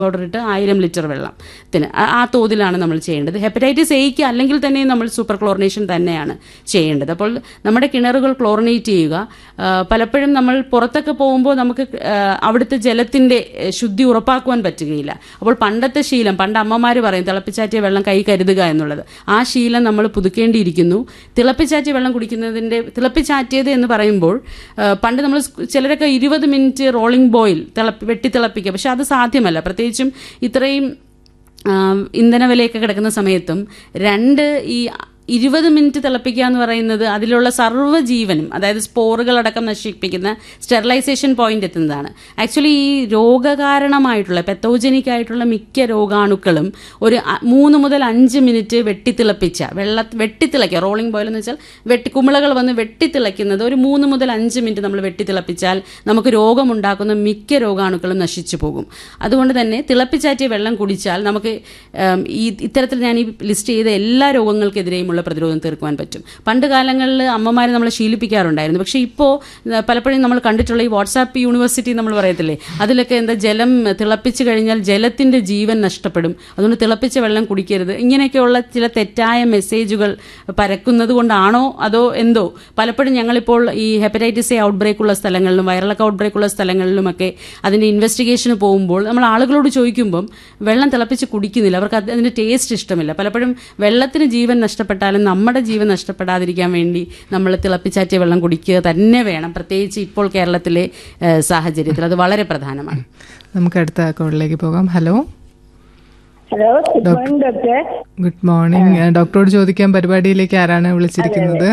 powder ഇട്ട് ആയിരം litre വെള്ളത്തിന് ആ- ആ തോതിലാണ് നമ്മൾ ചെയ്യേണ്ടത് ഹെപ്പറ്റൈറ്റിസ് എയ്ക്ക് അല്ലെങ്കിൽ തന്നെ നമ്മൾ സൂപ്പർ ക്ലോറിനേഷൻ തന്നെയാണ് ചെയ്യേണ്ടത് അപ്പോൾ നമ്മുടെ കിണറുകൾ ക്ലോറിനേറ്റ് ചെയ്യുക ആ, പലപ്പോഴും നമ്മൾ പുറത്തൊക്കെ പോകുമ്പോൾ നമുക്ക് ആ, അവിടുത്തെ ജലത്തിൻ്റെ ഏഹ്, ശുദ്ധി ഉറപ്പാക്കുവാൻ പറ്റുകയില്ല അപ്പോൾ പണ്ടത്തെ ശീലം പണ്ട് അമ്മമാർ പറയും തിളപ്പിച്ചാറ്റിയ വെള്ളം കൈ കരുതുക എന്നുള്ളത് ആ ശീലം നമ്മൾ പുതുക്കേണ്ടിയിരിക്കുന്നു തിളപ്പിച്ചാറ്റിയ വെള്ളം കുടിക്കുന്നതിൻ്റെ തിളപ്പിച്ചാറ്റിയത് എന്ന് പറയുമ്പോൾ ആ, പണ്ട് നമ്മൾ സ്കൂ- ചിലരൊക്കെ ഇരുപത് മിനിറ്റ് റോളിംഗ് ബോയിൽ തിളപ്പി വെട്ടി തിളപ്പിക്കുക പക്ഷെ അത് സാധ്യമല്ല പ്രത്യേകിച്ചും ഇത്രയും ആ, ഇന്ധന വിലയൊക്കെ കിടക്കുന്ന സമയത്തും രണ്ട് ഈ ഇരുപത് മിനിറ്റ് തിളപ്പിക്കുക എന്ന് പറയുന്നത് അതിലുള്ള സർവ്വജീവനും അതായത് സ്പോറുകളടക്കം നശിപ്പിക്കുന്ന സ്റ്റെറിലൈസേഷൻ പോയിന്റ് എത്തുന്നതാണ് ആക്ച്വലി ഈ രോഗകാരണമായിട്ടുള്ള പെത്തോജനിക് ആയിട്ടുള്ള മിക്ക രോഗാണുക്കളും ഒരു അ- മൂന്ന് മുതൽ അഞ്ച് മിനിറ്റ് വെട്ടിത്തിളപ്പിച്ച വെള്ള വെട്ടിത്തിളയ്ക്കുക റോളിംഗ് ബോയിൽ എന്ന് വെച്ചാൽ വെട്ടി കുമിളകൾ വന്ന് വെട്ടിത്തിളയ്ക്കുന്നത് ഒരു മൂന്ന് മുതൽ അഞ്ച് മിനിറ്റ് നമ്മൾ വെട്ടിത്തിളപ്പിച്ചാൽ നമുക്ക് രോഗമുണ്ടാക്കുന്ന മിക്ക രോഗാണുക്കളും നശിച്ചു പോകും അതുകൊണ്ട് തന്നെ തിളപ്പിച്ചാറ്റിയ വെള്ളം കുടിച്ചാൽ നമുക്ക് ഉം, ഈ ഇത്തരത്തിൽ ഞാൻ ഈ ലിസ്റ്റ് ചെയ്ത എല്ലാ രോഗങ്ങൾക്കെതിരെയുമുള്ള പ്രതിരോധം തീർക്കുവാൻ പറ്റും പണ്ട് കാലങ്ങളിൽ അമ്മമാർ നമ്മളെ ശീലിപ്പിക്കാറുണ്ടായിരുന്നു പക്ഷേ ഇപ്പോൾ പലപ്പോഴും നമ്മൾ കണ്ടിട്ടുള്ള ഈ വാട്സാപ്പ് യൂണിവേഴ്സിറ്റി നമ്മൾ പറയത്തില്ലേ അതിലൊക്കെ എന്താ ജലം തിളപ്പിച്ച് കഴിഞ്ഞാൽ ജലത്തിൻ്റെ ജീവൻ നഷ്ടപ്പെടും അതുകൊണ്ട് തിളപ്പിച്ച വെള്ളം കുടിക്കരുത് ഇങ്ങനെയൊക്കെയുള്ള ചില തെറ്റായ മെസ്സേജുകൾ പരക്കുന്നത് കൊണ്ടാണോ അതോ എന്തോ പലപ്പോഴും ഞങ്ങളിപ്പോൾ ഈ ഹെപ്പറ്റൈറ്റിസ് എ ഔട്ട് ബ്രേക്ക് ഉള്ള സ്ഥലങ്ങളിലും വൈറലൊക്കെ ഔട്ട് ബ്രേക്ക് ഉള്ള സ്ഥലങ്ങളിലുമൊക്കെ അതിൻ്റെ ഇൻവെസ്റ്റിഗേഷന് പോകുമ്പോൾ നമ്മൾ ആളുകളോട് ചോദിക്കുമ്പം വെള്ളം തിളപ്പിച്ച് കുടിക്കുന്നില്ല അവർക്ക് അത് അതിൻ്റെ ടേസ്റ്റ് ഇഷ്ടമില്ല പലപ്പോഴും വെള്ളത്തിന് ജീവൻ നഷ്ടപ്പെട്ടാലും നമ്മുടെ ജീവൻ നഷ്ടപ്പെടാതിരിക്കാൻ വേണ്ടി നമ്മൾ തിളപ്പിച്ചാറ്റിയ വെള്ളം കുടിക്കുക തന്നെ വേണം പ്രത്യേകിച്ച് ഇപ്പോൾ കേരളത്തിലെ ഏഹ്, സാഹചര്യത്തിൽ അത് വളരെ പ്രധാനമാണ് നമുക്ക് അടുത്ത കോളിലേക്ക് പോകാം hello hello good morning doctor good morning ഡോക്ടറോട് ചോദിക്കാൻ പരിപാടിയിലേക്ക് ആരാണ് വിളിച്ചിരിക്കുന്നത്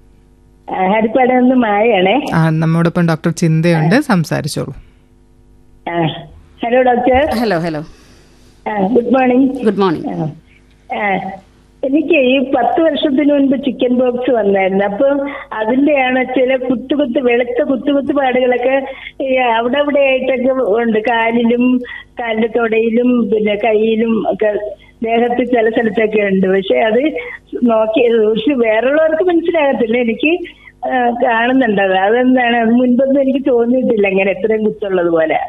ഹരിപ്പാട് നിന്ന് മായയാണേ ആ നമ്മോടൊപ്പം ഡോക്ടർ ചിന്തയുണ്ട് സംസാരിച്ചോളൂ ആ, ഹലോ ഡോക്ടർ ഹലോ ഹലോ ആ, ഗുഡ് മോർണിംഗ് ഗുഡ് മോർണിംഗ് ആ, ആ, എനിക്ക് ഈ പത്ത് വർഷത്തിന് മുൻപ് ചിക്കൻ ബോക്സ് വന്നായിരുന്നു അപ്പൊ അതിന്റെയാണ് ചില കുത്തുകുത്ത് വെളുത്ത കുത്തുകുത്ത് പാടുകളൊക്കെ ഈ അവിടെ അവിടെ ആയിട്ടൊക്കെ ഉണ്ട് കാലിലും കാലിന്റെ തൊടയിലും പിന്നെ കയ്യിലും ഒക്കെ ദേഹത്ത് ചില സ്ഥലത്തൊക്കെ ഉണ്ട് പക്ഷെ അത് നോക്കി പക്ഷെ വേറുള്ളവർക്ക് മനസ്സിലാകത്തില്ല എനിക്ക് ആ, കാണുന്നുണ്ട് അത് അതെന്താണ് അത് മുൻപൊന്നും എനിക്ക് തോന്നിയിട്ടില്ല ഇങ്ങനെ എത്രയും കുത്തുള്ളത് പോലെ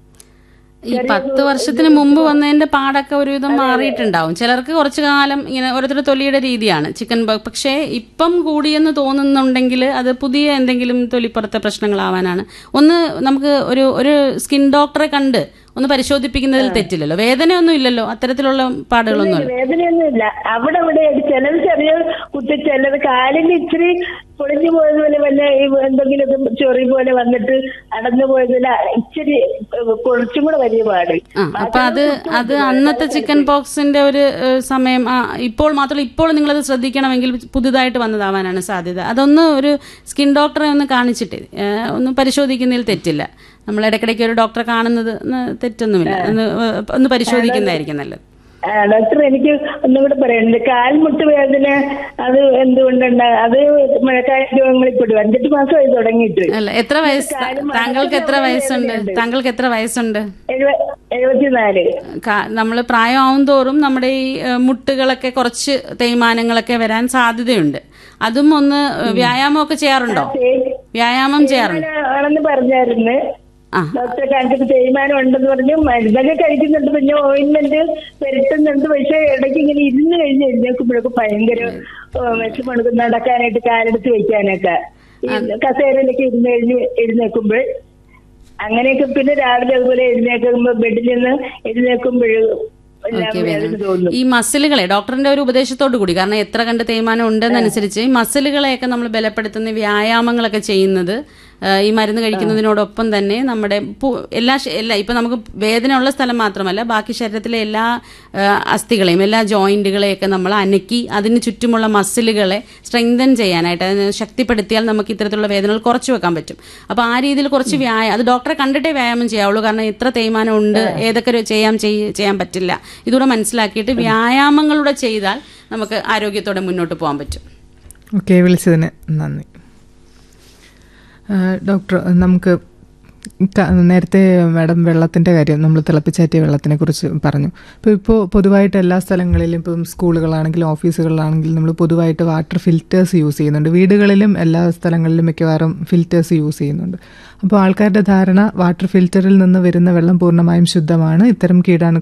ഈ പത്ത് വർഷത്തിന് മുമ്പ് വന്നതിന്റെ പാടൊക്കെ ഒരുവിധം മാറിയിട്ടുണ്ടാവും ചിലർക്ക് കുറച്ചു കാലം ഇങ്ങനെ ഓരോരുത്തരുടെ തൊലിയുടെ രീതിയാണ് ചിക്കൻ ബോക്സ് പക്ഷേ ഇപ്പം കൂടിയെന്ന് തോന്നുന്നുണ്ടെങ്കിൽ അത് പുതിയ എന്തെങ്കിലും തൊലിപ്പുറത്തെ പ്രശ്നങ്ങളാവാനാണ് ഒന്ന് നമുക്ക് ഒരു ഒരു സ്കിൻ ഡോക്ടറെ കണ്ട് ഒന്ന് പരിശോധിപ്പിക്കുന്നതിൽ തെറ്റില്ലല്ലോ വേദനയൊന്നും ഇല്ലല്ലോ അത്തരത്തിലുള്ള പാടുകളൊന്നും ഇല്ല വേദനയൊന്നുമില്ല അവിടെ ഇവിടെ ചിലത് ചെറിയ കുത്തി ചിലത് കാലിന് ഇച്ചിരി പൊളിഞ്ഞു പോയതുപോലെ വല്ല ഈ എന്തെങ്കിലും ചൊറി പോലെ വന്നിട്ട് അടഞ്ഞു പോയതുപോലെ ഇച്ചിരി കുറച്ചും കൂടെ വലിയ പാട് ആ അപ്പൊ അത് അത് അന്നത്തെ ചിക്കൻ പോക്സിന്റെ ഒരു ഏഹ്, സമയം ആ ഇപ്പോൾ മാത്രമല്ല ഇപ്പോൾ നിങ്ങളത് ശ്രദ്ധിക്കണമെങ്കിൽ പുതുതായിട്ട് വന്നതാവാനാണ് സാധ്യത അതൊന്ന് ഒരു സ്കിൻ ഡോക്ടറെ ഒന്ന് കാണിച്ചിട്ട് ഏഹ്, ഒന്ന് പരിശോധിക്കുന്നതിൽ തെറ്റില്ല നമ്മൾ ഇടയ്ക്കിടയ്ക്ക് ഒരു ഡോക്ടറെ കാണുന്നത് ന്ന് തെറ്റൊന്നുമില്ല ഒന്ന് ഏഹ്, ഒന്ന് പരിശോധിക്കുന്നതായിരിക്കും നല്ലത് ആ, ഡോക്ടർ എനിക്ക് ഒന്നും കൂടെ പറയാനുണ്ട് കാൽമുട്ട് വേദന അത് എന്തുകൊണ്ടുണ്ട് അത് മഴക്കാല രോഗങ്ങളിൽ പെടും അഞ്ചെട്ട് മാസമായി തുടങ്ങിയിട്ട് അല്ല എത്ര വയസ്സ് താങ്കൾക്ക് എത്ര വയസ്സുണ്ട് താങ്കൾക്ക് എത്ര വയസ്സുണ്ട് എഴുപ- എഴുപത്തിനാല് നമ്മൾ പ്രായമാവും തോറും നമ്മുടെ ഈ ഏഹ്, മുട്ടുകളൊക്കെ കുറച്ച് തേയ്മാനങ്ങളൊക്കെ വരാൻ സാധ്യതയുണ്ട് അതും ഒന്ന് ഏഹ്, വ്യായാമമൊക്കെ ചെയ്യാറുണ്ടോ വ്യായാമം ചെയ്യാറുണ്ട് ആണെന്ന് പറഞ്ഞായിരുന്നു ആ ഡോക്ടറെ കാണിച്ചിട്ട് തേയ്മാനം ഉണ്ടെന്ന് പറഞ്ഞു മരുന്നൊക്കെ കഴിക്കുന്നുണ്ട് പിന്നെ ഓയിൻമെന്റ് പുരട്ടുന്നുണ്ട് പക്ഷെ ഇടയ്ക്ക് ഇങ്ങനെ ഇരുന്ന് കഴിഞ്ഞ് എഴുന്നേൽക്കുമ്പോഴൊക്കെ ഭയങ്കര വിഷമണക്ക് നടക്കാനായിട്ട് കാലെടുത്ത് വെക്കാനൊക്കെ ഈ കസേരയിലൊക്കെ ഇരുന്ന് കഴിഞ്ഞ് എഴുന്നേൽക്കുമ്പോൾ അങ്ങനെയൊക്കെ പിന്നെ രാവിലെ അതുപോലെ എഴുന്നേൽക്കുമ്പോ ബെഡിൽ നിന്ന് എഴുന്നേൽക്കുമ്പോഴും എല്ലാം ഓക്കെ വേദന തോന്നും ഈ മസിലുകളെ ഡോക്ടറിന്റെ ഒരു ഉപദേശത്തോടു കൂടി കാരണം എത്ര കണ്ട് തേയ്മാനം ഉണ്ടെന്നനുസരിച്ച് ഈ മസിലുകളെയൊക്കെ നമ്മൾ ബലപ്പെടുത്തുന്ന വ്യായാമങ്ങളൊക്കെ ചെയ്യുന്നത് ആ, ഈ മരുന്ന് കഴിക്കുന്നതിനോടൊപ്പം തന്നെ നമ്മുടെ പു- എല്ലാ ശ- എല്ലാ ഇപ്പൊ നമുക്ക് വേദന ഉള്ള സ്ഥലം മാത്രമല്ല ബാക്കി ശരീരത്തിലെ എല്ലാ ആ, അസ്ഥികളെയും എല്ലാ ജോയിന്റുകളെയൊക്കെ നമ്മൾ അനക്കി അതിന് ചുറ്റുമുള്ള മസിലുകളെ സ്ട്രെങ്തൻ ചെയ്യാനായിട്ട് അതിനെ ശക്തിപ്പെടുത്തിയാൽ നമുക്ക് ഇത്തരത്തിലുള്ള വേദനകൾ കുറച്ച് വെക്കാൻ പറ്റും അപ്പോൾ ആ രീതിയിൽ കുറച്ച് വ്യായാമം അത് ഡോക്ടറെ കണ്ടിട്ടേ വ്യായാമം ചെയ്യാവുള്ളൂ കാരണം എത്ര തേയ്മാനം ഉണ്ട് ഏതൊക്കെ ഒരു ചെയ്യാൻ ചെയ്യ- ചെയ്യാൻ പറ്റില്ല ഇതുകൂടെ മനസ്സിലാക്കിയിട്ട് വ്യായാമങ്ങളുടെ ചെയ്താൽ നമുക്ക് ആരോഗ്യത്തോടെ മുന്നോട്ട് പോകാൻ പറ്റും ഓക്കെ വിളിച്ചതിന് നന്ദി ആ, ഡോക്ടർ നമുക്ക് ക- നേരത്തെ മാഡം വെള്ളത്തിന്റെ കാര്യം നമ്മൾ തിളപ്പിച്ചാറ്റിയ വെള്ളത്തിനെ കുറിച്ച് പറഞ്ഞു ഇപ്പോൾ ഇപ്പോൾ പൊതുവായിട്ട് എല്ലാ സ്ഥലങ്ങളിലും ഇപ്പം സ്കൂളുകളാണെങ്കിലും ഓഫീസുകളിലാണെങ്കിലും നമ്മൾ പൊതുവായിട്ട് വാട്ടർ ഫിൽറ്റേഴ്സ് യൂസ് ചെയ്യുന്നുണ്ട് വീടുകളിലും എല്ലാ സ്ഥലങ്ങളിലും മിക്കവാറും ഫിൽറ്റേഴ്സ് യൂസ് ചെയ്യുന്നുണ്ട് അപ്പോൾ ആൾക്കാരുടെ ധാരണ വാട്ടർ ഫിൽറ്ററിൽ നിന്ന് വരുന്ന വെള്ളം പൂർണ്ണമായും ശുദ്ധമാണ് ഇത്തരം കീടാണു